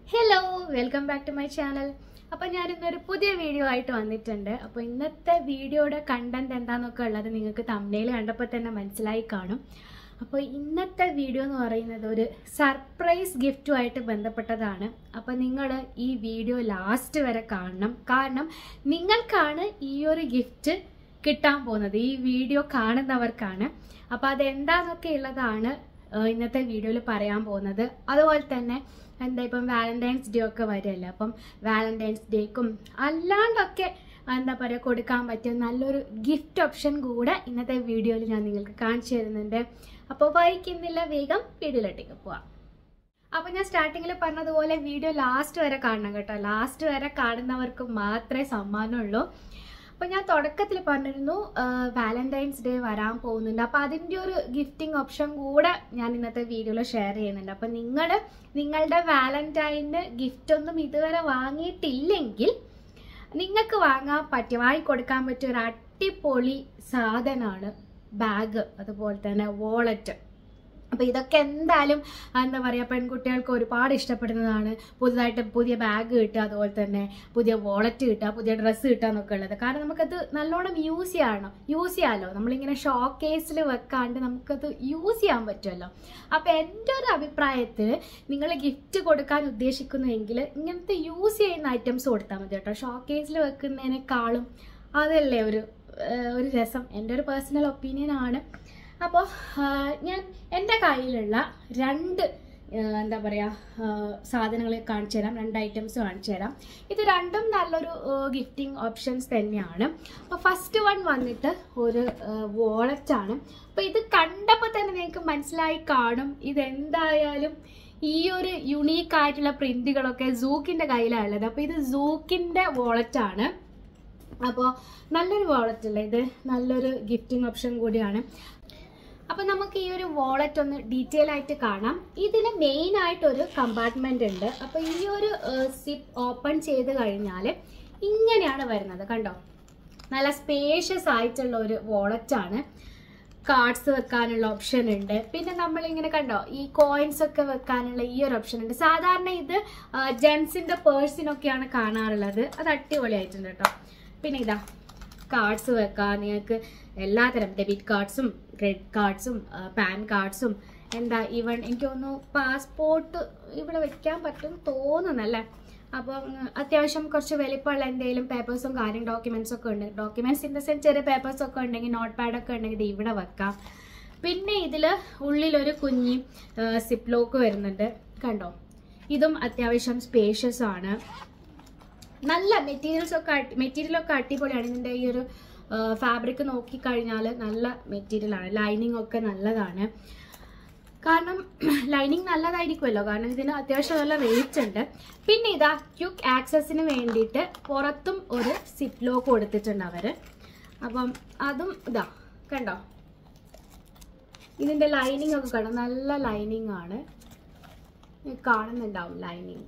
hello welcome back to my channel അപ്പോൾ ഞാൻ ഇന്നൊരു പുതിയ വീഡിയോ ആയിട്ട് വന്നിട്ടുണ്ട് അപ്പോൾ ഇന്നത്തെ വീഡിയോയുടെ കണ്ടന്റ് എന്താണെന്നൊക്കെ ഉള്ളത് നിങ്ങൾക്ക് തമ്മിൽ കണ്ടപ്പോൾ തന്നെ മനസ്സിലായി കാണും അപ്പോൾ ഇന്നത്തെ വീഡിയോ എന്ന് പറയുന്നത് ഒരു സർപ്രൈസ് ഗിഫ്റ്റുമായിട്ട് ബന്ധപ്പെട്ടതാണ് അപ്പോൾ നിങ്ങൾ ഈ വീഡിയോ ലാസ്റ്റ് വരെ കാണണം കാരണം നിങ്ങൾക്കാണ് ഈ ഒരു ഗിഫ്റ്റ് കിട്ടാൻ പോകുന്നത് ഈ വീഡിയോ കാണുന്നവർക്കാണ് അപ്പോൾ അതെന്താന്നൊക്കെ ഉള്ളതാണ് ഏഹ് ഇന്നത്തെ വീഡിയോയിൽ പറയാൻ പോകുന്നത് അതുപോലെ തന്നെ എന്താ ഇപ്പം വാലന്റൈൻസ് ഡേ ഒക്കെ വരുമല്ലോ അപ്പം വാലന്റൈൻസ് ഡേക്കും അല്ലാണ്ടൊക്കെ എന്താ പറയുക കൊടുക്കാൻ പറ്റിയ നല്ലൊരു ഗിഫ്റ്റ് ഓപ്ഷൻ കൂടെ ഇന്നത്തെ വീഡിയോയിൽ ഞാൻ നിങ്ങൾക്ക് കാണിച്ചു തരുന്നുണ്ട് അപ്പോൾ വൈകുന്നില്ല വേഗം വീഡിയോയിലോട്ടേക്ക് പോവാം അപ്പോൾ ഞാൻ സ്റ്റാർട്ടിങ്ങിൽ പറഞ്ഞതുപോലെ വീഡിയോ ലാസ്റ്റ് വരെ കാണണം കേട്ടോ ലാസ്റ്റ് വരെ കാണുന്നവർക്ക് മാത്രമേ സമ്മാനമുള്ളൂ അപ്പോൾ ഞാൻ തുടക്കത്തിൽ പറഞ്ഞിരുന്നു വാലന്റൈൻസ് ഡേ വരാൻ പോകുന്നുണ്ട് അപ്പോൾ അതിൻ്റെ ഒരു ഗിഫ്റ്റിംഗ് ഓപ്ഷൻ കൂടെ ഞാൻ ഇന്നത്തെ വീഡിയോയിൽ ഷെയർ ചെയ്യുന്നുണ്ട് അപ്പോൾ നിങ്ങൾ നിങ്ങളുടെ വാലന്റൈന് ഗിഫ്റ്റ് ഒന്നും ഇതുവരെ വാങ്ങിയിട്ടില്ലെങ്കിൽ നിങ്ങൾക്ക് വാങ്ങാൻ പറ്റിയ വാങ്ങിക്കൊടുക്കാൻ പറ്റിയ ഒരു അടിപൊളി സാധനമാണ് ബാഗ് അതുപോലെ തന്നെ വോളറ്റ് അപ്പോൾ ഇതൊക്കെ എന്തായാലും എന്താ പറയുക പെൺകുട്ടികൾക്ക് ഒരുപാട് ഇഷ്ടപ്പെടുന്നതാണ് പുതുതായിട്ട് പുതിയ ബാഗ് കിട്ടുക അതുപോലെ തന്നെ പുതിയ വോളറ്റ് കിട്ടുക പുതിയ ഡ്രസ്സ് കിട്ടുക എന്നൊക്കെ ഉള്ളത് കാരണം നമുക്കത് നല്ലോണം യൂസ് ചെയ്യണം യൂസ് ചെയ്യാമല്ലോ നമ്മളിങ്ങനെ ഷോ കേസിൽ വെക്കാണ്ട് നമുക്കത് യൂസ് ചെയ്യാൻ പറ്റുമല്ലോ അപ്പോൾ എൻ്റെ ഒരു അഭിപ്രായത്തിൽ നിങ്ങൾ ഗിഫ്റ്റ് കൊടുക്കാൻ ഉദ്ദേശിക്കുന്നുവെങ്കിൽ ഇങ്ങനത്തെ യൂസ് ചെയ്യുന്ന ഐറ്റംസ് കൊടുത്താൽ മതി കേട്ടോ ഷോ കേസിൽ വെക്കുന്നതിനേക്കാളും അതല്ലേ ഒരു ഏഹ് ഒരു രസം എൻ്റെ ഒരു പേഴ്സണൽ ഒപ്പീനിയൻ ആണ് അപ്പോൾ ഞാൻ എൻ്റെ കയ്യിലുള്ള രണ്ട് ഏഹ് എന്താ പറയുക സാധനങ്ങൾ കാണിച്ചു തരാം രണ്ട് ഐറ്റംസ് കാണിച്ചു തരാം ഇത് രണ്ടും നല്ലൊരു ഗിഫ്റ്റിംഗ് ഓപ്ഷൻസ് തന്നെയാണ് അപ്പോൾ ഫസ്റ്റ് വൺ വന്നിട്ട് ഒരു വോളറ്റാണ് അപ്പോൾ ഇത് കണ്ടപ്പോൾ തന്നെ നിങ്ങൾക്ക് മനസ്സിലായി കാണും ഇതെന്തായാലും ഈ ഒരു യുണീക്ക് ആയിട്ടുള്ള പ്രിന്റുകളൊക്കെ സൂക്കിൻ്റെ കയ്യിലാണ് ഉള്ളത് അപ്പോൾ ഇത് സൂക്കിൻ്റെ വോളറ്റാണ് അപ്പോൾ നല്ലൊരു വാളറ്റ് അല്ലേ ഇത് നല്ലൊരു ഗിഫ്റ്റിംഗ് ഓപ്ഷൻ കൂടിയാണ് അപ്പോൾ നമുക്ക് ഈ ഒരു വാളറ്റ് ഒന്ന് ഡീറ്റെയിൽ ആയിട്ട് കാണാം ഇതിന് മെയിൻ ആയിട്ടൊരു കമ്പാർട്ട്മെന്റ് ഉണ്ട് അപ്പോൾ ഈ ഒരു സിപ്പ് ഓപ്പൺ ചെയ്ത് കഴിഞ്ഞാൽ ഇങ്ങനെയാണ് വരുന്നത് കണ്ടോ നല്ല സ്പേഷ്യസ് ആയിട്ടുള്ള ഒരു വാളറ്റ് ആണ് കാർഡ്സ് വെക്കാനുള്ള ഓപ്ഷൻ ഉണ്ട് പിന്നെ നമ്മളിങ്ങനെ കണ്ടോ ഈ കോയിൻസ് ഒക്കെ വെക്കാനുള്ള ഈ ഒരു ഓപ്ഷൻ ഉണ്ട് സാധാരണ ഇത് ജെൻസിന്റെ പേഴ്സിനൊക്കെയാണ് കാണാറുള്ളത് അത് അടിപൊളിയായിട്ടുണ്ട് കേട്ടോ പിന്നെ ഇതാ കാർഡ്സ് വെക്കാം നിങ്ങൾക്ക് എല്ലാത്തരം ഡെബിറ്റ് കാർഡ്സും ക്രെഡിറ്റ് കാർഡ്സും പാൻ കാർഡ്സും എന്താ ഈവൺ എനിക്ക് തോന്നുന്നു പാസ്പോർട്ട് ഇവിടെ വെക്കാൻ പറ്റും തോന്നുന്നല്ലേ അപ്പം ഉം, അത്യാവശ്യം കുറച്ച് വലിപ്പമുള്ള എന്തെങ്കിലും പേപ്പേഴ്സും കാര്യം ഡോക്യുമെന്റ്സ് ഒക്കെ ഉണ്ട് ഡോക്യുമെന്റ്സ് ഇൻ ദ സെൻസ് ചെറിയ പേപ്പേഴ്സ് ഒക്കെ ഉണ്ടെങ്കിൽ നോട്ട് പാഡ് ഒക്കെ ഉണ്ടെങ്കിൽ ഇത് ഇവിടെ വെക്കാം പിന്നെ ഇതിൽ ഉള്ളിലൊരു കുഞ്ഞി സിപ്പ് ലോക്ക് വരുന്നുണ്ട് കണ്ടോ ഇതും അത്യാവശ്യം സ്പേഷ്യസ് ആണ് നല്ല മെറ്റീരിയൽസ് ഒക്കെ മെറ്റീരിയൽ ഒക്കെ അടിപൊളിയാണ് ഇതിൻ്റെ ഈ ഒരു ഫാബ്രിക് നോക്കിക്കഴിഞ്ഞാൽ നല്ല മെറ്റീരിയലാണ് ലൈനിങ് ഒക്കെ നല്ലതാണ് കാരണം ലൈനിങ് നല്ലതായിരിക്കുമല്ലോ കാരണം ഇതിന് അത്യാവശ്യം നല്ല റേറ്റ് ഉണ്ട് പിന്നെ ഇതാ ക്യുക്ക് ആക്സസിന് വേണ്ടിയിട്ട് പുറത്തും ഒരു സിപ്പ് ലോക്ക് കൊടുത്തിട്ടുണ്ട് അവർ അപ്പം അതും ഇതാ കണ്ടോ ഇതിൻ്റെ ലൈനിങ് ഒക്കെ കണ്ടോ നല്ല ലൈനിങ് ആണ് കാണുന്നുണ്ടാവും ലൈനിങ്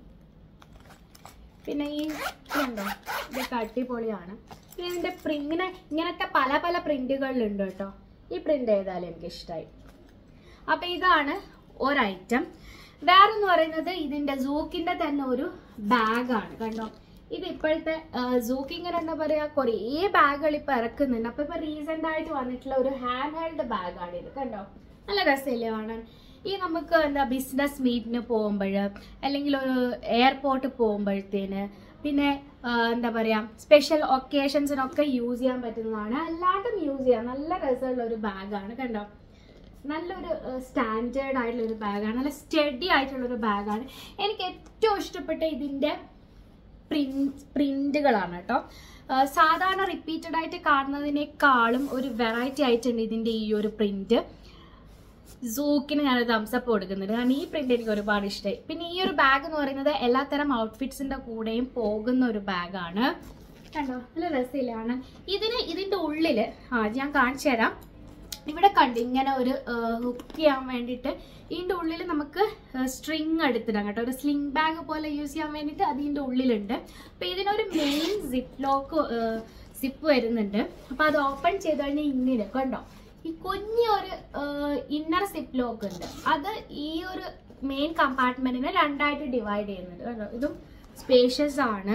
പിന്നെ ഈ ഇതുണ്ടോ ഇതൊക്കെ അടിപൊളിയാണ് പിന്നെ ഇതിൻ്റെ പ്രിങ്ങനെ ഇങ്ങനത്തെ പല പല പ്രിന്റുകളിലുണ്ട് കേട്ടോ ഈ പ്രിന്റ് ഏതായാലും എനിക്ക് ഇഷ്ടമായി അപ്പം ഇതാണ് ഒരു ഐറ്റം വേറെന്ന് പറയുന്നത് ഇതിൻ്റെ സൂക്കിൻ്റെ തന്നെ ഒരു ബാഗാണ് കണ്ടോ ഇത് ഇപ്പോഴത്തെ സൂക്കിങ്ങിന് എന്താ പറയുക കുറേ ബാഗുകൾ ഇപ്പോൾ ഇറക്കുന്നുണ്ട് അപ്പോൾ ഇപ്പോൾ റീസെൻ്റ് ആയിട്ട് വന്നിട്ടുള്ള ഒരു ഹാൻഡ് ഹെൽഡ് ബാഗാണ് ഇത് കണ്ടോ നല്ല രസമില്ലേ കാണാൻ ഈ നമുക്ക് എന്താ ബിസിനസ് മീറ്റിന് പോകുമ്പോൾ അല്ലെങ്കിൽ ഒരു എയർപോർട്ട് പോകുമ്പോഴത്തേന് പിന്നെ ആ, എന്താ പറയുക സ്പെഷ്യൽ ഒക്കേഷൻസിനൊക്കെ യൂസ് ചെയ്യാൻ പറ്റുന്നതാണ് അല്ലാണ്ടും യൂസ് ചെയ്യാം നല്ല രസമുള്ള ഒരു ബാഗാണ് കണ്ടോ നല്ലൊരു സ്റ്റാൻഡേർഡ് ആയിട്ടുള്ള ഒരു ബാഗാണ് നല്ല സ്റ്റഡി ആയിട്ടുള്ള ഒരു ബാഗാണ് എനിക്ക് ഏറ്റവും ഇഷ്ടപ്പെട്ട ഇതിൻ്റെ പ്രിന്റ് പ്രിന്റുകളാണ് കേട്ടോ ആ, സാധാരണ റിപ്പീറ്റഡ് ആയിട്ട് കാണുന്നതിനേക്കാളും ഒരു വെറൈറ്റി ആയിട്ടുണ്ട് ഇതിൻ്റെ ഈ ഒരു പ്രിന്റ് സൂക്കിന് ഞാൻ തംസപ്പ് കൊടുക്കുന്നുണ്ട് കാരണം ഈ പ്രിന്റ് എനിക്ക് ഒരുപാട് ഇഷ്ടമായി പിന്നെ ഈ ഒരു ബാഗ് എന്ന് പറയുന്നത് എല്ലാത്തരം ഔട്ട്ഫിറ്റ്സിന്റെ കൂടെയും പോകുന്ന ഒരു ബാഗാണ് കണ്ടോ നല്ല രസമില്ലാണ് ഇതിന് ഇതിന്റെ ഉള്ളില് ആ ഞാൻ കാണിച്ചു തരാം ഇവിടെ കണ്ട് ഇങ്ങനെ ഒരു ഹുക്ക് ചെയ്യാൻ വേണ്ടിയിട്ട് ഇതിൻ്റെ ഉള്ളിൽ നമുക്ക് സ്ട്രിങ് എടുത്തിടാം കേട്ടോ ഒരു സ്ലിംഗ് ബാഗ് പോലെ യൂസ് ചെയ്യാൻ വേണ്ടിയിട്ട് അതിൻ്റെ ഉള്ളിലുണ്ട് അപ്പോൾ ഇതിനൊരു മെയിൻ സിപ്പ് ലോക്ക് സിപ്പ് വരുന്നുണ്ട് അപ്പോൾ അത് ഓപ്പൺ ചെയ്ത് കഴിഞ്ഞാൽ ഇങ്ങനെ കണ്ടോ ഈ കുഞ്ഞൊരു ഇന്നർ സിപ്പ് ലോക്ക് ഉണ്ട് അത് ഈ ഒരു മെയിൻ കമ്പാർട്ട്മെന്റിനെ രണ്ടായിട്ട് ഡിവൈഡ് ചെയ്യുന്നുണ്ട് കേട്ടോ ഇതും സ്പേഷ്യസ് ആണ്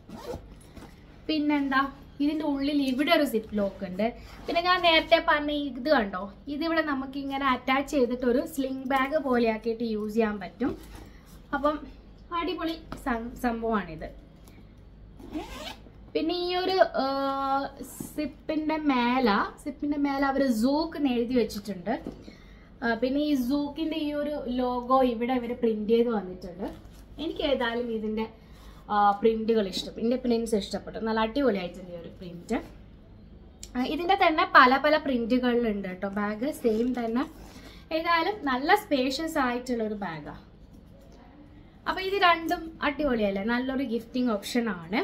പിന്നെന്താ ഇതിന്റെ ഉള്ളിൽ ഇവിടെ ഒരു സിപ്പ് ലോക്ക് ഉണ്ട് പിന്നെ ഞാൻ നേരത്തെ പറഞ്ഞ ഇത് കണ്ടോ ഇതിവിടെ നമുക്ക് ഇങ്ങനെ അറ്റാച്ച് ചെയ്തിട്ട് ഒരു സ്ലിംഗ് ബാഗ് പോലെ ആക്കിയിട്ട് യൂസ് ചെയ്യാൻ പറ്റും അപ്പം അടിപൊളി സം- സംഭവമാണിത് പിന്നെ ഈ ഒരു സിപ്പിന്റെ മേല സിപ്പിന്റെ മേല അവർ സൂക്ക് എഴുതി വെച്ചിട്ടുണ്ട് ആ, പിന്നെ ഈ സൂക്കിന്റെ ഈ ഒരു ലോഗോ ഇവിടെ ഇവർ പ്രിന്റ് ചെയ്ത് വന്നിട്ടുണ്ട് എനിക്ക് ഏതായാലും ഇതിന്റെ പ്രിന്റുകൾ ഇഷ്ടപ്പെട്ടു ഇതിന്റെ പ്രിന്റ്സ് ഇഷ്ടപ്പെട്ടു നല്ല അടിപൊളിയായിട്ടുണ്ട് ഈ ഒരു പ്രിന്റ് ഇതിന്റെ തന്നെ പല പല പ്രിന്റുകളിലുണ്ട് കേട്ടോ ബാഗ് സെയിം തന്നെ ഏതായാലും നല്ല സ്പേഷ്യസ് ആയിട്ടുള്ള ഒരു ബാഗാണ് അപ്പൊ ഇത് രണ്ടും അടിപൊളിയല്ലേ നല്ലൊരു ഗിഫ്റ്റിംഗ് ഓപ്ഷൻ ആണ്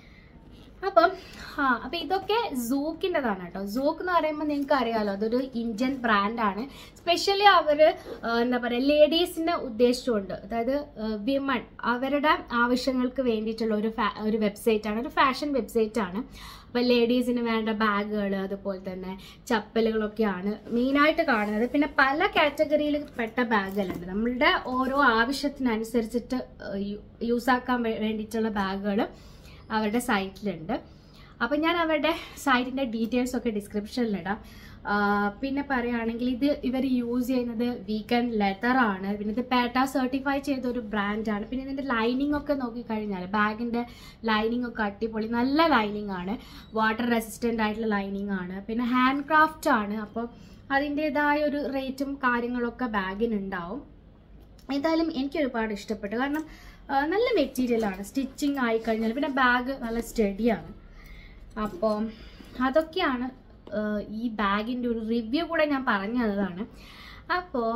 അപ്പം ആ അപ്പൊ ഇതൊക്കെ സൂക്കിൻ്റെതാണ് കേട്ടോ സൂക്ക് എന്ന് പറയുമ്പോൾ നിങ്ങൾക്ക് അറിയാലോ അതൊരു ഇന്ത്യൻ ബ്രാൻഡാണ് സ്പെഷ്യലി അവര് ആ, എന്താ പറയുക ലേഡീസിനെ ഉദ്ദേശിച്ചുകൊണ്ട് അതായത് വിമൺ അവരുടെ ആവശ്യങ്ങൾക്ക് വേണ്ടിയിട്ടുള്ള ഒരു ഫാ- ഒരു വെബ്സൈറ്റ് ആണ് ഒരു ഫാഷൻ വെബ്സൈറ്റ് ആണ് അപ്പൊ ലേഡീസിന് വേണ്ട ബാഗുകൾ അതുപോലെ തന്നെ ചപ്പലുകളൊക്കെയാണ് മെയിനായിട്ട് കാണുന്നത് പിന്നെ പല കാറ്റഗറിയിൽ പെട്ട ബാഗുകളുണ്ട് നമ്മളുടെ ഓരോ ആവശ്യത്തിനനുസരിച്ചിട്ട് യൂസ് ആക്കാൻ വേ- വേണ്ടിയിട്ടുള്ള ബാഗുകൾ അവരുടെ സൈറ്റിലുണ്ട് അപ്പം ഞാൻ അവരുടെ സൈറ്റിൻ്റെ ഡീറ്റെയിൽസ് ഒക്കെ ഡിസ്ക്രിപ്ഷനിലിടാം ആ, പിന്നെ പറയുകയാണെങ്കിൽ ഇത് ഇവർ യൂസ് ചെയ്യുന്നത് വീക്കൻ ലെതർ ആണ് പിന്നെ ഇത് പേട്ട സർട്ടിഫൈ ചെയ്ത ഒരു ബ്രാൻഡാണ് പിന്നെ ഇതിൻ്റെ ലൈനിങ് ഒക്കെ നോക്കിക്കഴിഞ്ഞാൽ ബാഗിൻ്റെ ലൈനിങ് ഒക്കെ അടിപൊളി നല്ല ലൈനിങ് ആണ് വാട്ടർ റെസിസ്റ്റൻ്റ് ആയിട്ടുള്ള ലൈനിങ് ആണ് പിന്നെ ഹാൻഡ് ക്രാഫ്റ്റ് ആണ് അപ്പോൾ അതിൻ്റെതായ ഒരു റേറ്റും കാര്യങ്ങളൊക്കെ ബാഗിനുണ്ടാവും എന്തായാലും എനിക്ക് ഒരുപാട് ഇഷ്ടപ്പെട്ടു കാരണം ആ, നല്ല മെറ്റീരിയലാണ് സ്റ്റിച്ചിങ് ആയി കഴിഞ്ഞാൽ പിന്നെ ബാഗ് നല്ല സ്റ്റഡിയാണ് അപ്പോൾ അതൊക്കെയാണ് ആ, ഈ ബാഗിൻ്റെ ഒരു റിവ്യൂ കൂടെ ഞാൻ പറഞ്ഞു തന്നതാണ് അപ്പോൾ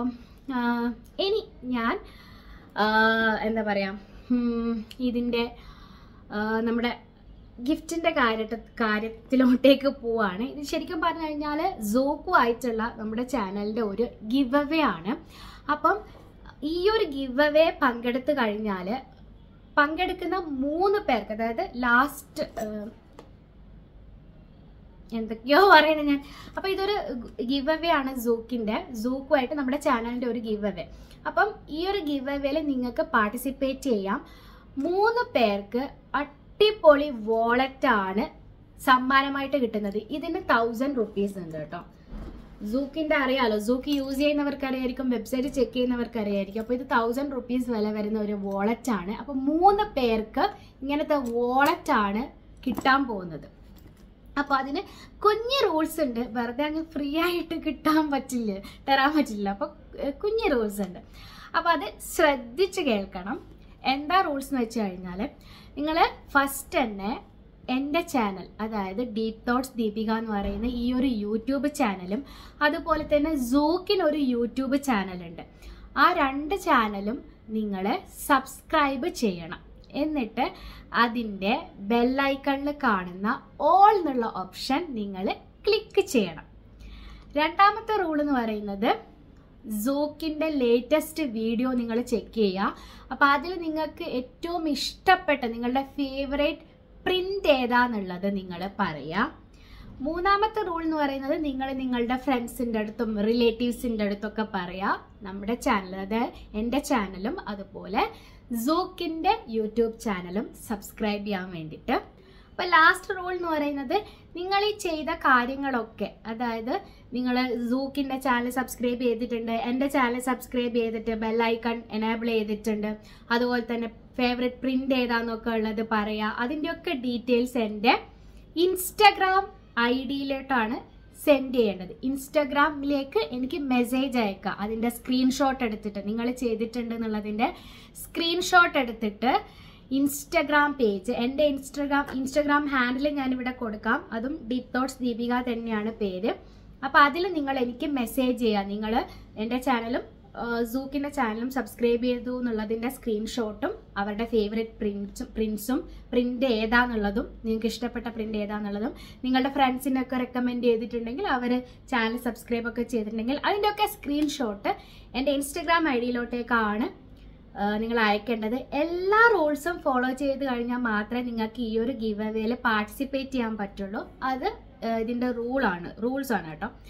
ഇനി ഞാൻ ആ, എന്താ പറയുക ഇതിൻ്റെ നമ്മുടെ ഗിഫ്റ്റിൻ്റെ കാര്യ കാര്യത്തിലോട്ടേക്ക് പോവാണ് ഇത് ശരിക്കും പറഞ്ഞു കഴിഞ്ഞാൽ സോക്കു ആയിട്ടുള്ള നമ്മുടെ ചാനലിൻ്റെ ഒരു ഗിവ് അവേ ആണ് അപ്പം ഈ ഒരു ഗിവ് അവേ പങ്കെടുത്തു കഴിഞ്ഞാൽ പങ്കെടുക്കുന്ന മൂന്ന് പേർക്ക് അതായത് ലാസ്റ്റ് എന്തൊക്കെയോ പറയുന്നത് ഞാൻ അപ്പൊ ഇതൊരു ഗിവ് അവേ ആണ് സൂക്കിന്റെ സൂക്കുമായിട്ട് നമ്മുടെ ചാനലിന്റെ ഒരു ഗിവ് അവേ അപ്പം ഈ ഒരു ഗിവ് അവേയിൽ നിങ്ങൾക്ക് പാർട്ടിസിപ്പേറ്റ് ചെയ്യാം മൂന്ന് പേർക്ക് അടിപൊളി വോളറ്റ് ആണ് സമ്മാനമായിട്ട് കിട്ടുന്നത് ഇതിന് തൗസൻഡ് റുപ്പീസ് ഉണ്ട് കേട്ടോ സൂക്കിന്റെ അറിയാലോ സൂക്ക് യൂസ് ചെയ്യുന്നവർക്ക് അറിയായിരിക്കും വെബ്സൈറ്റ് ചെക്ക് ചെയ്യുന്നവർക്ക് അറിയായിരിക്കും അപ്പോൾ ഇത് തൗസൻഡ് റുപ്പീസ് വില വരുന്ന ഒരു വോളറ്റ് ആണ് അപ്പോൾ മൂന്ന് പേർക്ക് ഇങ്ങനത്തെ വോളറ്റ് ആണ് കിട്ടാൻ പോകുന്നത് അപ്പോൾ അതിന് കുഞ്ഞ് റൂൾസ് ഉണ്ട് വെറുതെ അങ്ങ് ഫ്രീ ആയിട്ട് കിട്ടാൻ പറ്റില്ല തരാൻ പറ്റില്ല അപ്പോൾ കുഞ്ഞ് റൂൾസ് ഉണ്ട് അപ്പോൾ അത് ശ്രദ്ധിച്ച് കേൾക്കണം എന്താ റൂൾസ് എന്ന് വെച്ച് കഴിഞ്ഞാൽ നിങ്ങൾ ഫസ്റ്റ് തന്നെ എൻ്റെ ചാനൽ അതായത് ഡീപ് തോട്ട്സ് ദീപിക എന്ന് പറയുന്ന ഈ ഒരു യൂട്യൂബ് ചാനലും അതുപോലെ തന്നെ സൂക്കിന് ഒരു യൂട്യൂബ് ചാനലുണ്ട് ആ രണ്ട് ചാനലും നിങ്ങൾ സബ്സ്ക്രൈബ് ചെയ്യണം എന്നിട്ട് അതിൻ്റെ ബെല്ലൈക്കണിൽ കാണുന്ന ഓൾ എന്നുള്ള ഓപ്ഷൻ നിങ്ങൾ ക്ലിക്ക് ചെയ്യണം രണ്ടാമത്തെ റൂൾ എന്ന് പറയുന്നത് സൂക്കിൻ്റെ ലേറ്റസ്റ്റ് വീഡിയോ നിങ്ങൾ ചെക്ക് ചെയ്യുക അപ്പോൾ അതിൽ നിങ്ങൾക്ക് ഏറ്റവും ഇഷ്ടപ്പെട്ട നിങ്ങളുടെ ഫേവറേറ്റ് പ്രിന്റ് ഏതാന്നുള്ളത് നിങ്ങൾ പറയുക മൂന്നാമത്തെ റൂൾ എന്ന് പറയുന്നത് നിങ്ങൾ നിങ്ങളുടെ ഫ്രണ്ട്സിൻ്റെ അടുത്തും റിലേറ്റീവ്സിൻ്റെ അടുത്തൊക്കെ പറയുക നമ്മുടെ ചാനൽ അതായത് എൻ്റെ ചാനലും അതുപോലെ സൂക്കിൻ്റെ യൂട്യൂബ് ചാനലും സബ്സ്ക്രൈബ് ചെയ്യാൻ വേണ്ടിയിട്ട് അപ്പോൾ ലാസ്റ്റ് റൂൾ എന്ന് പറയുന്നത് നിങ്ങൾ ഈ ചെയ്ത കാര്യങ്ങളൊക്കെ അതായത് നിങ്ങൾ സൂക്കിൻ്റെ ചാനൽ സബ്സ്ക്രൈബ് ചെയ്തിട്ടുണ്ട് എൻ്റെ ചാനൽ സബ്സ്ക്രൈബ് ചെയ്തിട്ട് ബെല്ലൈക്കൺ എനേബിൾ ചെയ്തിട്ടുണ്ട് അതുപോലെ തന്നെ ഫേവറേറ്റ് പ്രിന്റ് ഏതാന്നൊക്കെ ഉള്ളത് പറയുക അതിൻ്റെയൊക്കെ ഡീറ്റെയിൽസ് എൻ്റെ ഇൻസ്റ്റഗ്രാം ഐ ഡിയിലോട്ടാണ് സെൻഡ് ചെയ്യേണ്ടത് ഇൻസ്റ്റഗ്രാമിലേക്ക് എനിക്ക് മെസ്സേജ് അയക്കുക അതിൻ്റെ സ്ക്രീൻഷോട്ട് എടുത്തിട്ട് നിങ്ങൾ ചെയ്തിട്ടുണ്ട് എന്നുള്ളതിൻ്റെ സ്ക്രീൻഷോട്ട് എടുത്തിട്ട് ഇൻസ്റ്റഗ്രാം പേജ് എൻ്റെ ഇൻസ്റ്റഗ്രാം ഇൻസ്റ്റഗ്രാം ഹാൻഡിൽ ഞാനിവിടെ കൊടുക്കാം അതും ഡീപ് തോട്ട്സ് ദീപിക തന്നെയാണ് പേര് അപ്പോൾ അതിൽ നിങ്ങൾ എനിക്ക് മെസ്സേജ് ചെയ്യുക നിങ്ങൾ എൻ്റെ ചാനലും സൂക്കിൻ്റെ ചാനലും സബ്സ്ക്രൈബ് ചെയ്തു എന്നുള്ളതിൻ്റെ സ്ക്രീൻഷോട്ടും അവരുടെ ഫേവറേറ്റ് പ്രിൻസും പ്രിൻസും പ്രിൻ്റ് ഏതാന്നുള്ളതും നിങ്ങൾക്ക് ഇഷ്ടപ്പെട്ട പ്രിൻ്റ് ഏതാന്നുള്ളതും നിങ്ങളുടെ ഫ്രണ്ട്സിനൊക്കെ റെക്കമെൻഡ് ചെയ്തിട്ടുണ്ടെങ്കിൽ അവർ ചാനൽ സബ്സ്ക്രൈബ് ഒക്കെ ചെയ്തിട്ടുണ്ടെങ്കിൽ അതിൻ്റെയൊക്കെ സ്ക്രീൻഷോട്ട് എൻ്റെ ഇൻസ്റ്റഗ്രാം ഐ ഡിയിലോട്ടേക്കാണ് നിങ്ങൾ അയക്കേണ്ടത് എല്ലാ റൂൾസും ഫോളോ ചെയ്ത് കഴിഞ്ഞാൽ മാത്രമേ നിങ്ങൾക്ക് ഈ ഒരു ഗിവ് അവേയിൽ പാർട്ടിസിപ്പേറ്റ് ചെയ്യാൻ പറ്റുള്ളൂ അത് ആ, ഇതിൻ്റെ റൂളാണ് റൂൾസ് ആണ് കേട്ടോ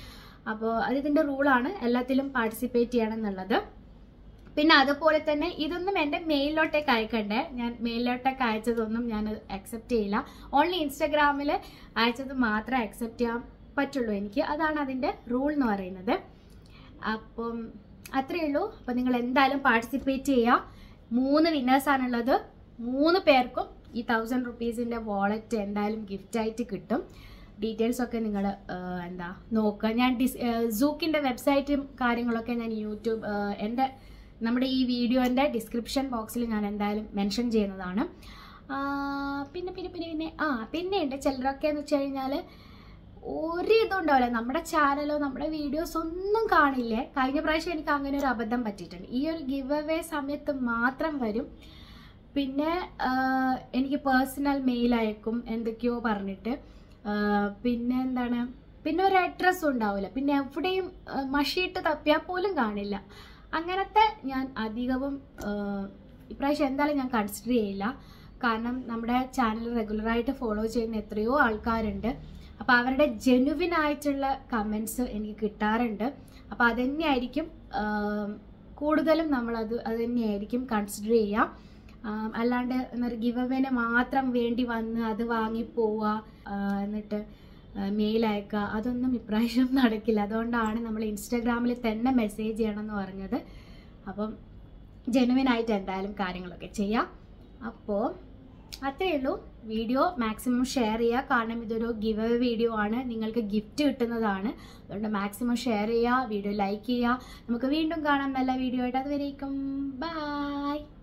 അപ്പോൾ അത് ഇതിൻ്റെ റൂളാണ് എല്ലാത്തിലും പാർട്ടിസിപ്പേറ്റ് ചെയ്യണം എന്നുള്ളത് പിന്നെ അതുപോലെ തന്നെ ഇതൊന്നും എൻ്റെ മെയിലിലോട്ടേക്ക് അയക്കണ്ടേ ഞാൻ മെയിലിലോട്ടേക്ക് അയച്ചതൊന്നും ഞാൻ അക്സെപ്റ്റ് ചെയ്യില്ല ഓൺലി ഇൻസ്റ്റഗ്രാമിൽ അയച്ചത് മാത്രമേ അക്സെപ്റ്റ് ചെയ്യാൻ പറ്റുള്ളൂ എനിക്ക് അതാണ് അതിൻ്റെ റൂൾ എന്ന് പറയുന്നത് അപ്പം അത്രയേ ഉള്ളൂ അപ്പം നിങ്ങൾ എന്തായാലും പാർട്ടിസിപ്പേറ്റ് ചെയ്യുക മൂന്ന് വിന്നേഴ്സാണുള്ളത് മൂന്ന് പേർക്കും ഈ തൗസൻഡ് റുപ്പീസിൻ്റെ വാളറ്റ് എന്തായാലും ഗിഫ്റ്റായിട്ട് കിട്ടും ഡീറ്റെയിൽസ് ഒക്കെ നിങ്ങൾ എന്താ നോക്കുക ഞാൻ ഡിസ് സൂക്കിൻ്റെ വെബ്സൈറ്റും കാര്യങ്ങളൊക്കെ ഞാൻ യൂട്യൂബ് ഏഹ്, എൻ്റെ നമ്മുടെ ഈ വീഡിയോൻ്റെ ഡിസ്ക്രിപ്ഷൻ ബോക്സിൽ ഞാൻ എന്തായാലും മെൻഷൻ ചെയ്യുന്നതാണ് ആ, പിന്നെ പിന്നെ പിന്നെ പിന്നെ ആ പിന്നെ ഉണ്ട് ചിലരൊക്കെ എന്ന് വെച്ച് കഴിഞ്ഞാൽ ഒരു ഇതും ഉണ്ടാവില്ല നമ്മുടെ ചാനലോ നമ്മുടെ വീഡിയോസ് ഒന്നും കാണില്ലേ കഴിഞ്ഞ പ്രാവശ്യം എനിക്ക് അങ്ങനെ ഒരു അബദ്ധം പറ്റിയിട്ടുണ്ട് ഈ ഒരു ഗിവ് അവേ സമയത്ത് മാത്രം വരും പിന്നെ ആ, എനിക്ക് പേഴ്സണൽ മെയിൽ അയക്കും എന്തൊക്കെയോ പറഞ്ഞിട്ട് ആ, പിന്നെ എന്താണ് പിന്നെ ഒരു അഡ്രസ്സും ഉണ്ടാവില്ല പിന്നെ എവിടെയും ആ, മഷിയിട്ട് തപ്പിയാൽ പോലും കാണില്ല അങ്ങനത്തെ ഞാൻ അധികവും ആ, ഇപ്രാവശ്യം എന്തായാലും ഞാൻ കൺസിഡർ ചെയ്യില്ല കാരണം നമ്മുടെ ചാനൽ റെഗുലറായിട്ട് ഫോളോ ചെയ്യുന്ന എത്രയോ ആൾക്കാരുണ്ട് അപ്പോൾ അവരുടെ ജെനുവിൻ ആയിട്ടുള്ള കമൻസ് എനിക്ക് കിട്ടാറുണ്ട് അപ്പോൾ അതന്നെയായിരിക്കും ആം, കൂടുതലും നമ്മളത് അത് തന്നെയായിരിക്കും കൺസിഡർ ചെയ്യുക ആം, അല്ലാണ്ട് എന്നൊരു ഗിവ് അവേന് മാത്രം വേണ്ടി വന്ന് അത് വാങ്ങി പോവുക ആ, എന്നിട്ട് മെയിൽ അയക്കുക അതൊന്നും ഇപ്രാവശ്യം നടക്കില്ല അതുകൊണ്ടാണ് നമ്മൾ ഇൻസ്റ്റാഗ്രാമിൽ തന്നെ മെസ്സേജ് ചെയ്യണം എന്ന് പറഞ്ഞത് അപ്പം ജെനുവിൻ ആയിട്ട് എന്തായാലും കാര്യങ്ങളൊക്കെ ചെയ്യാം അപ്പോൾ അത്രയേ ഉള്ളൂ വീഡിയോ മാക്സിമം ഷെയർ ചെയ്യുക കാരണം ഇതൊരു ഗിവ് അവേ വീഡിയോ ആണ് നിങ്ങൾക്ക് ഗിഫ്റ്റ് കിട്ടുന്നതാണ് അതുകൊണ്ട് മാക്സിമം ഷെയർ ചെയ്യുക വീഡിയോ ലൈക്ക് ചെയ്യുക നമുക്ക് വീണ്ടും കാണാം നല്ല വീഡിയോ ആയിട്ട് അതുവരേക്കും ബൈ